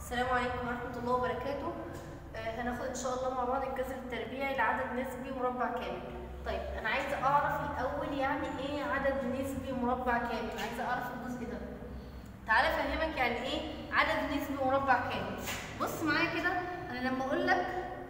السلام عليكم ورحمة الله وبركاته آه، هناخد إن شاء الله مع بعض الجذر التربيعي لعدد نسبي مربع كامل طيب أنا عايزة أعرف الأول يعني إيه عدد نسبي مربع كامل عايزة أعرف الجزء ده تعالى أفهمك يعني إيه عدد نسبي مربع كامل بص معايا كده أنا لما أقول لك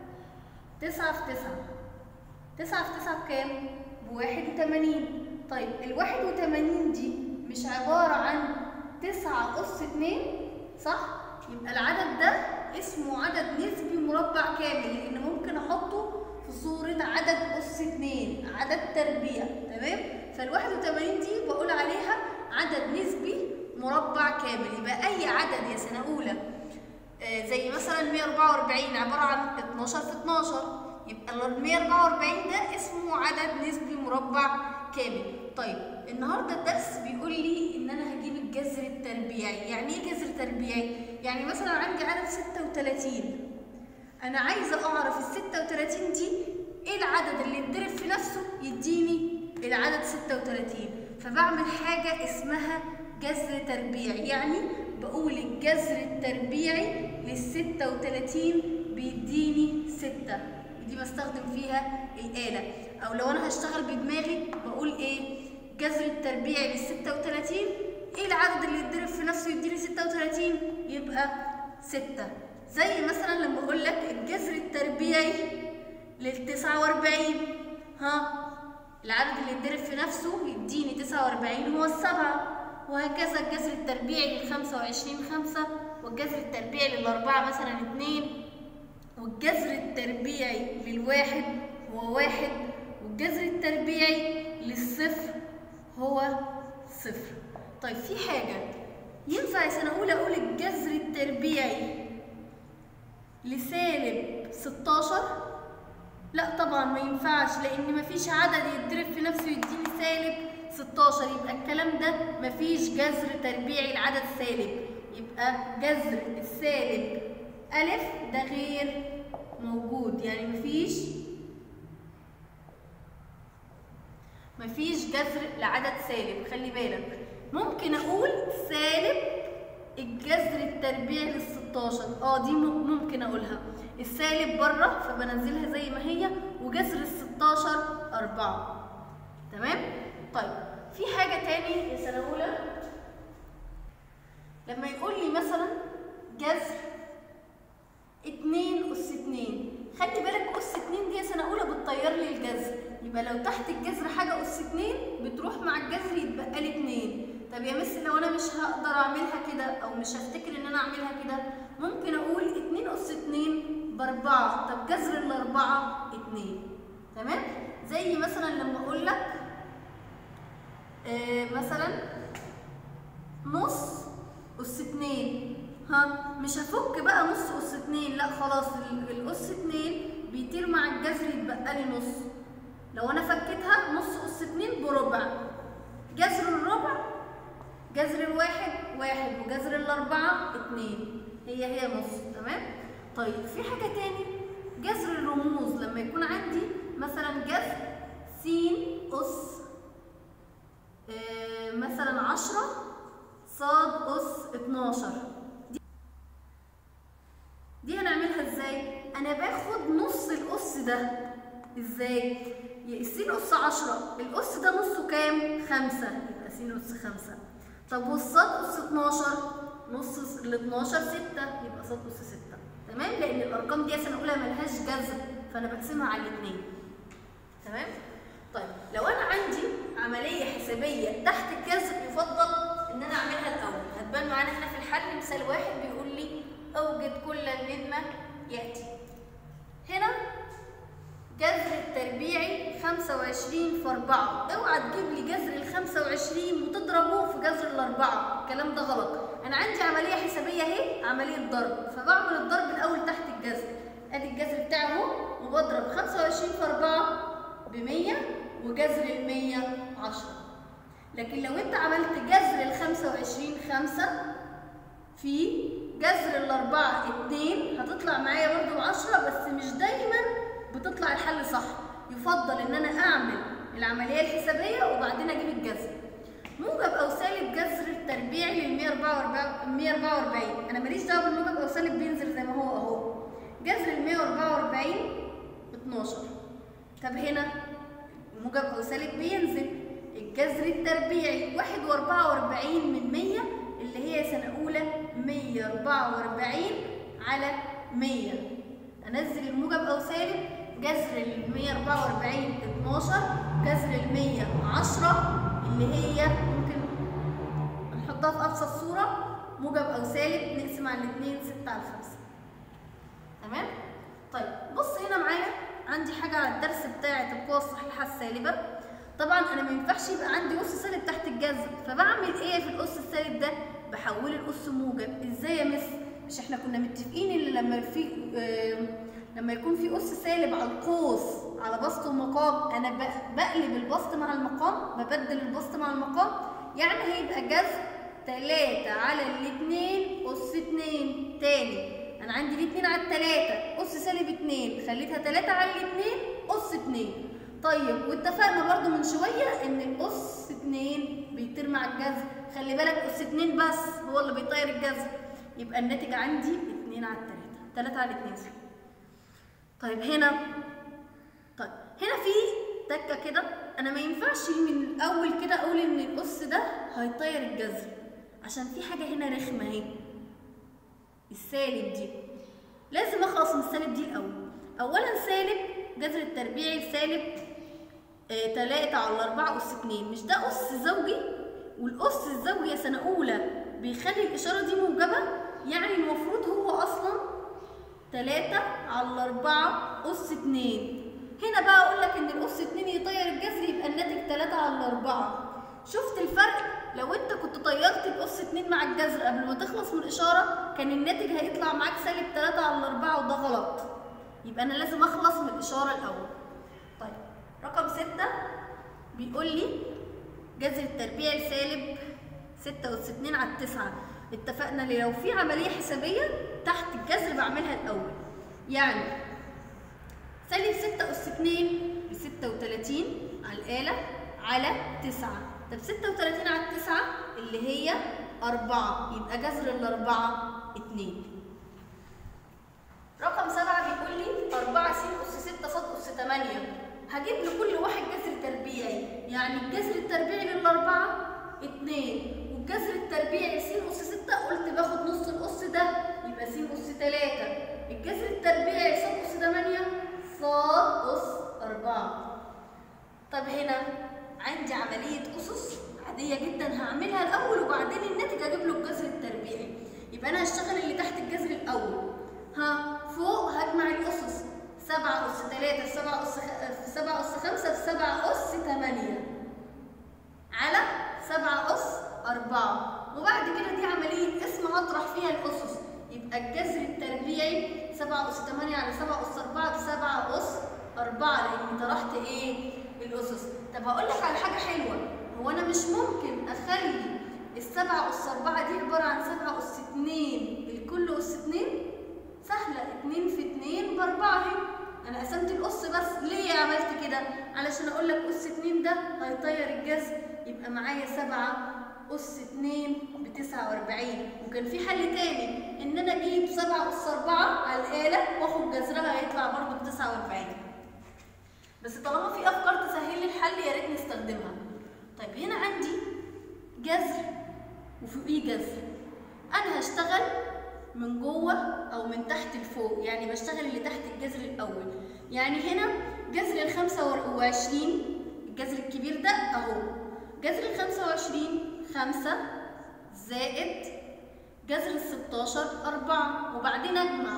تسعة في تسعة تسعة في تسعة بكام؟ بواحد وتمانين طيب الواحد وتمانين دي مش عبارة عن تسعة أس اتنين صح؟ يبقى العدد ده اسمه عدد نسبي مربع كامل لأن ممكن أحطه في صورة عدد أس اتنين عدد تربيع تمام؟ فالواحد وتمانين دي بقول عليها عدد نسبي مربع كامل يبقى أي عدد يا سنة أولى آه، زي مثلا 144 عبارة عن 12 في 12 يبقى ال 144 ده اسمه عدد نسبي مربع كامل طيب النهارده الدرس بيقول لي ان انا هجيب الجذر التربيعي يعني ايه جذر تربيعي يعني مثلا عندي عدد 36 انا عايزه اعرف ال 36 دي ايه العدد اللي يتضرب في نفسه يديني العدد 36 فبعمل حاجه اسمها جذر تربيعي يعني بقول الجذر التربيعي لل 36 بيديني 6 دي بستخدم فيها الآلة أو لو أنا هشتغل بدماغي بقول إيه جذر التربيعي لل 36 إيه العدد اللي يتضرب في نفسه يديني 36 يبقى 6 زي مثلا لما أقول لك الجذر التربيعي لل 49 ها العدد اللي يتضرب في نفسه يديني 49 هو السبعة وهكذا الجذر التربيعي لل 25 5 والجذر التربيعي للأربعة مثلا 2 والجذر التربيعي للواحد هو واحد والجذر التربيعي للصفر هو صفر طيب في حاجة ينفع يا سنة أولى أقول الجذر التربيعي لسالب 16 لا طبعا ما ينفعش لأن مفيش عدد يتضرب في نفسه يديني سالب 16 يبقى الكلام ده مفيش جذر تربيعي لعدد سالب يبقى جذر السالب ألف ده غير موجود يعني مفيش مفيش جذر لعدد سالب خلي بالك ممكن أقول سالب الجذر التربيعي لل 16 اه دي م- ممكن أقولها السالب بره فبنزلها زي ما هي وجذر ال 16 4 تمام؟ طيب في حاجة تاني يا سنة أولى لما يقول لي مثلا جذر اتنين أس اتنين خلي بالك أس اتنين دي سنة أولى بتطير لي الجذر يبقى لو تحت الجذر حاجة أس اتنين بتروح مع الجذر يتبقى لي اتنين طب يا مس لو أنا مش هقدر أعملها كده أو مش هفتكر إن أنا أعملها كده ممكن أقول اتنين أس اتنين بأربعة طب جذر الأربعة اتنين تمام زي مثلا لما أقول لك آه مثلا نص أس اتنين ها مش هفك بقى نص أس اتنين لا خلاص ال- الأس اتنين بيطير مع الجذر يتبقى لي نص لو أنا فكيتها نص أس اتنين بربع جذر الربع جذر الواحد واحد وجذر الأربعة اتنين هي هي نص تمام طيب في حاجة تاني جذر الرموز لما يكون عندي مثلا جذر س أس آه، مثلا عشرة صاد أس 12 دي, دي هنعملها ازاي؟ أنا باخد نص الأس ده ازاي؟ يا السين أس 10 الأس ده نصه كام؟ خمسة يبقى س أس خمسة طب والصاد أس 12 نص ال 12 6 يبقى صاد أس 6 تمام؟ لأن الأرقام دي سنة أولى ملهاش جذر فأنا بقسمها على الاتنين تمام؟ طيب لو انا عندي عمليه حسابيه تحت الجذر يفضل ان انا اعملها الاول هتبان معانا هنا في الحل مثال واحد بيقول لي اوجد كل مما ياتي هنا جذر التربيعي 25 في 4 اوعى تجيب لي جذر ال 25 وتضربه في جذر الاربعه الكلام ده غلط انا عندي عمليه حسابيه اهي عمليه ضرب فبعمل الضرب الاول تحت الجذر ادي الجذر بتاعي اهو وبضرب 25 في 4 ب 100 وجذر ال 100 10 لكن لو انت عملت جذر ال 25 5 في جذر الأربعة 2 هتطلع معايا برضو 10 بس مش دايما بتطلع الحل صح يفضل ان انا اعمل العملية الحسابية وبعدين اجيب الجذر موجب او سالب جذر التربيعي لل 144 144 انا ماليش دعوه بالموجب او سالب بينزل زي ما هو اهو جذر ال 144 12 طب هنا موجب او سالب بينزل الجذر التربيعي 1 و44 من 100 اللي هي سنه اولى 144 على 100 انزل الموجب او سالب جذر ال 144 12 جذر ال 100 10 اللي هي ممكن نحطها في ابسط صوره موجب او سالب نقسم على الاثنين 6 على 5 تمام طيب بص هنا معايا عندي حاجه على الدرس بتاعه القوى الصحيحه السالبه طبعا انا ما ينفعش يبقى عندي اس سالب تحت الجذر فبعمل ايه في الاس السالب ده بحوله لاس موجب ازاي يا مس مش احنا كنا متفقين ان لما في آه لما يكون في اس سالب على القوس على بسط ومقام انا بقلب البسط مع المقام ببدل البسط مع المقام يعني هيبقى جذر 3 على الاثنين اس 2 تاني انا عندي الاثنين على الثلاثة اس سالب 2 خليتها 3 على الاثنين اس 2 طيب واتفقنا برضو من شوية ان الاس 2 بيطير مع الجذر خلي بالك اس 2 بس هو اللي بيطير الجذر يبقى الناتج عندي 2 على 3 3 على 2 طيب هنا طيب هنا في تكه كده انا ما ينفعش من الاول كده اقول ان الاس ده هيطير الجذر عشان في حاجه هنا رخمه اهي السالب دي لازم اخلص من السالب دي الاول اولا سالب جذر التربيعي سالب آه 3 على 4 اس 2 مش ده اس زوجي والاس الزوجي يا سنه اولى بيخلي الاشاره دي موجبه يعني المفروض هو اصلا 3 على 4 أس 2 هنا بقى أقول لك إن الأس 2 يطير الجذر يبقى الناتج 3 على 4 شفت الفرق؟ لو أنت كنت طيرت الأس 2 مع الجذر قبل ما تخلص من الإشارة كان الناتج هيطلع معاك سالب 3 على 4 وده غلط يبقى أنا لازم أخلص من الإشارة الأول طيب رقم 6 بيقول لي جذر التربيع سالب 6 أس 2 على 9 اتفقنا ان لو في عمليه حسابيه تحت الجذر بعملها الاول يعني سالب 6 اس 2 ب 36 على الاله على 9 طب 36 على 9 اللي هي 4 يبقى جذر الاربعه 2 رقم 7 بيقول لي 4 س اس 6 ص اس 8 هجيب لكل واحد جذر تربيعي يعني الجذر التربيعي للاربعه 2 والجذر التربيعي س اس 6 قلت باخد نص الاس ده يبقى س اس 3 الجذر التربيعي ص اس 8 ص اس 4 طب هنا عندي عملية أسس عادية جدا هعملها الأول وبعدين الناتج أجيب له الجذر التربيعي يبقى أنا هشتغل اللي تحت الجذر الأول ها فوق هجمع الأسس 7 أس 3 في 7 أس في 7 أس 5 في 7 أس 8 على 7 أس 4 وبعد كده دي عملية اسم هطرح فيها الأسس يبقى الجذر التربيعي 7 أس 8 على 7 أس 4 ب 7 أس 4 لأني طرحت إيه؟ الأسس طب هقول لك على حاجة حلوة هو أنا مش ممكن أخلي السبعة أس 4 دي عبارة عن 7 أس 2 الكل أس 2 سهلة 2 في 2 بأربعة أهي أنا قسمت الأس بس ليه عملت كده؟ علشان أقول لك أس 2 ده هيطير الجذر يبقى معايا 7 أس 2 ب 49 وكان في حل تاني إن أنا أجيب 7 أس 4 على الآلة وآخد جذرها هيطلع برضه ب 49 بس طالما في أفكار تسهل لي الحل يا ريت نستخدمها طيب هنا عندي جذر وفوقيه جذر أنا هشتغل من جوه أو من تحت لفوق يعني بشتغل اللي تحت الجذر الأول يعني هنا جذر ال 25 الجذر الكبير ده أهو جذر ال 25 5 زائد جذر ال 16 4 وبعدين اجمع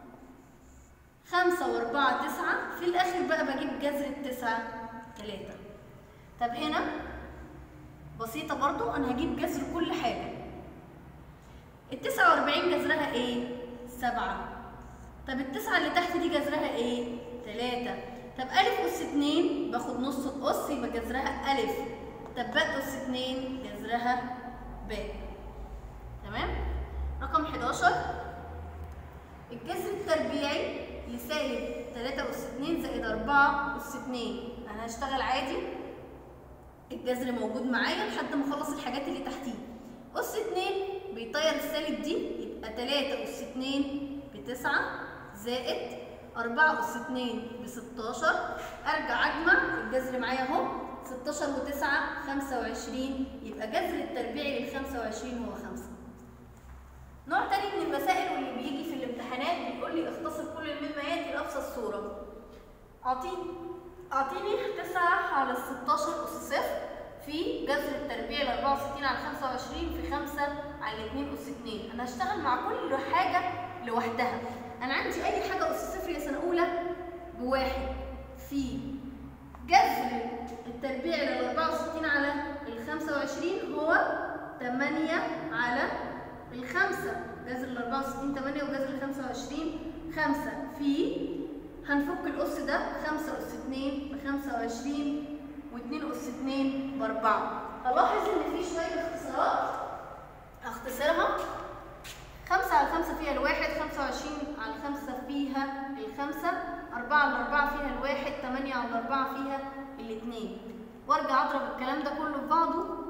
5 و4 9 في الاخر بقى بجيب جذر التسعة 3 طب هنا بسيطة برضو انا هجيب جذر كل حاجة ال 49 جذرها ايه؟ 7 طب التسعة اللي تحت دي جذرها ايه؟ 3 طب ألف أس 2 باخد نص الأس يبقى جذرها ألف طب باء أس 2 جذرها باء تمام رقم 11 الجذر التربيعي لسالب 3 أس 2 زائد 4 أس 2 أنا هشتغل عادي الجذر موجود معايا لحد ما أخلص الحاجات اللي تحتيه أس اتنين بيطير السالب دي يبقى تلاتة أس اتنين بتسعة زائد أربعة أس اتنين بستاشر أرجع أجمع الجذر معايا أهو ستاشر وتسعة خمسة وعشرين يبقى جذر التربيعي للخمسة وعشرين هو خمسة نوع تاني من المسائل واللي بيجي في الامتحانات بيقول لي اختصر كل مما ياتي لابسط صوره اعطيني اعطيني 9 على 16 اس صفر في جذر التربيع ال 64 على 25 في 5 على 2 اس 2 انا هشتغل مع كل حاجه لوحدها انا عندي اي حاجه اس صفر يا سنه اولى بواحد في جذر التربيع ل 64 على ال 25 هو 8 على الخمسة جذر ال 64 8 وجذر ال 25 5 في هنفك الأس ده 5 أس 2 ب 25 و2 أس 2 ب 4 هلاحظ إن في شوية اختصارات هختصرها 5 على 5 فيها الواحد 25 على 5 فيها الخمسة 4 على 4 فيها الواحد 8 على 4 فيها الاثنين وارجع اضرب الكلام ده كله في بعضه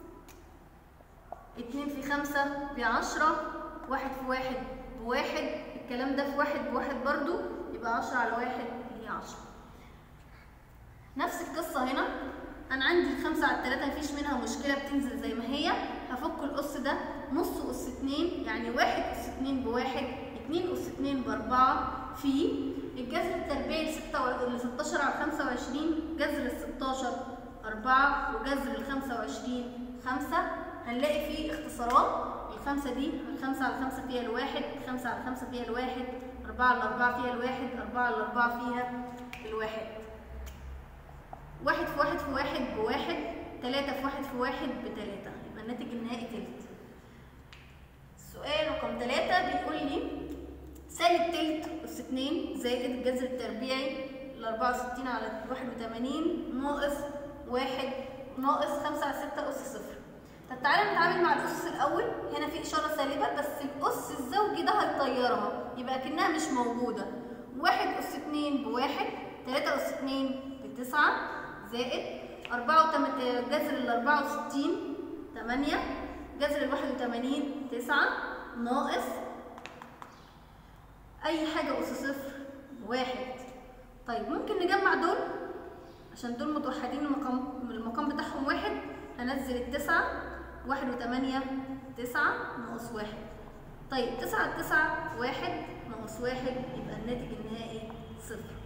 اتنين في خمسة بعشرة واحد في واحد بواحد الكلام ده في واحد بواحد برضو يبقى عشرة على واحد هي عشرة نفس القصة هنا أنا عندي الخمسة على التلاتة مفيش منها مشكلة بتنزل زي ما هي هفك القص ده نص أس اتنين يعني واحد أس اتنين بواحد اتنين أس اتنين بأربعة في الجذر التربيعي لستة ل 16 على 25 جذر ال 16 أربعة وجذر ال 25 خمسة هنلاقي فيه اختصارات الخمسة دي الخمسة على الخمسة فيها الواحد الخمسة على الخمسة فيها الواحد أربعة على الأربعة فيها الواحد أربعة على الأربعة فيها الواحد واحد في واحد في واحد بواحد تلاتة في واحد في واحد بتلاتة يبقى الناتج النهائي تلت السؤال رقم تلاتة بيقول لي سالب تلت أس اتنين زائد الجذر التربيعي الأربعة وستين على واحد وتمانين ناقص واحد ناقص خمسة على ستة أس صفر طب تعالى نتعامل مع الأس الأول هنا في إشارة سالبة بس الأس الزوجي ده هيطيرها يبقى كأنها مش موجودة واحد أس اتنين بواحد تلاتة أس اتنين بتسعة زائد أربعة وتم... جذر الأربعة وستين تمانية جذر الواحد وتمانين تسعة ناقص أي حاجة أس صفر بواحد طيب ممكن نجمع دول عشان دول متوحدين المقام المقام بتاعهم واحد هنزل التسعة واحد وتمانية تسعة ناقص واحد طيب تسعة تسعة واحد ناقص واحد يبقى الناتج النهائي صفر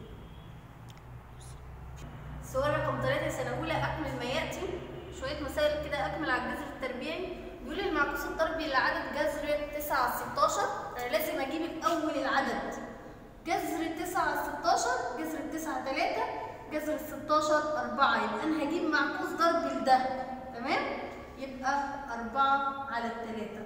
السؤال رقم ثلاثة سنة أولى أكمل ما يأتي شوية مسائل كده أكمل على الجذر التربيعي بيقول لي المعكوس الضربي لعدد جذر 9 على 16 أنا لازم أجيب الأول العدد جذر 9 على 16 جذر 9 3 جذر 16 4 يبقى أنا هجيب معكوس ضربي لده تمام؟ يبقى 4 على الثلاثة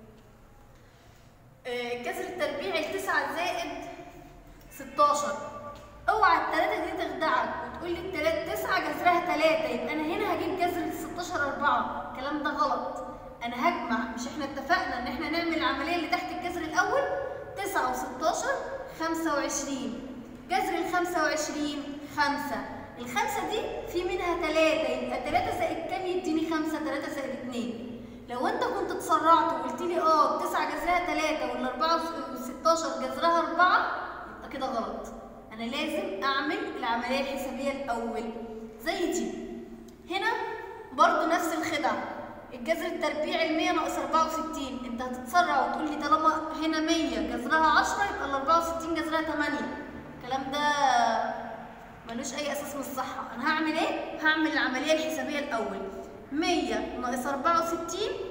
الجذر التربيعي 9 زائد 16 اوعى التلاتة دي تخدعك وتقول لي التلاتة تسعة جذرها تلاتة يبقى انا هنا هجيب جذر ال 16 أربعة الكلام ده غلط انا هجمع مش احنا اتفقنا ان احنا نعمل العملية اللي تحت الجذر الاول تسعة و16 25 جذر ال 25 خمسة الخمسة دي في منها تلاتة يبقى تلاتة زائد كام يديني خمسة تلاتة زائد اتنين لو انت كنت اتسرعت وقلت لي اه التسعة جذرها تلاتة والأربعة وستاشر جذرها أربعة يبقى كده غلط انا لازم اعمل العمليه الحسابيه الاول زي دي هنا برضو نفس الخدعه الجذر التربيعي ال 100 ناقص 64 انت هتتسرع وتقول لي طالما هنا 100 جذرها 10 يبقى ال 64 جذرها 8 الكلام ده ملوش اي اساس من الصحه انا هعمل ايه هعمل العمليه الحسابيه الاول 100 ناقص 64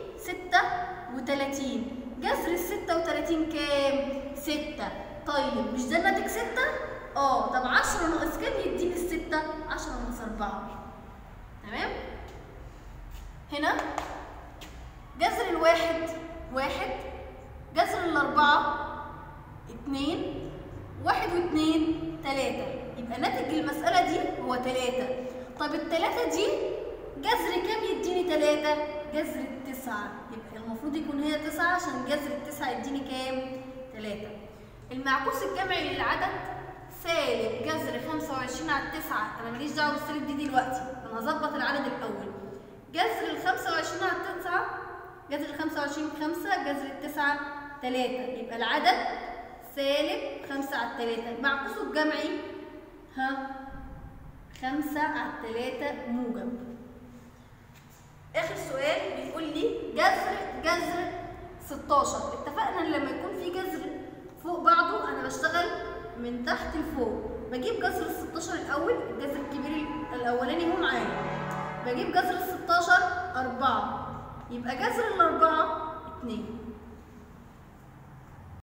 36 جذر ال 36 كام 6 طيب مش ده الناتج 6 اه طب 10 ناقص كام يديني الستة 10 ناقص 4 تمام هنا جذر الواحد واحد جذر الأربعة اتنين واحد واتنين تلاتة يبقى ناتج المسألة دي هو تلاتة طب التلاتة دي جذر كام يديني تلاتة جذر التسعة يبقى المفروض يكون هي تسعة عشان جذر التسعة يديني كام تلاتة المعكوس الجمعي للعدد سالب جذر 25 على 9 انا ماليش دعوه بالسالب دي دلوقتي انا هظبط العدد الاول جذر ال 25 على 9 جذر ال 25 5 جذر التسعة 3 يبقى العدد سالب 5 على 3 معكوسه الجمعي ها 5 على 3 موجب اخر سؤال بيقول لي جذر جذر 16 اتفقنا ان لما يكون في جذر فوق بعضه انا بشتغل من تحت لفوق بجيب جذر ال 16 الاول الجذر الكبير الاولاني هو معايا بجيب جذر ال 16 4 يبقى جذر الأربعة 2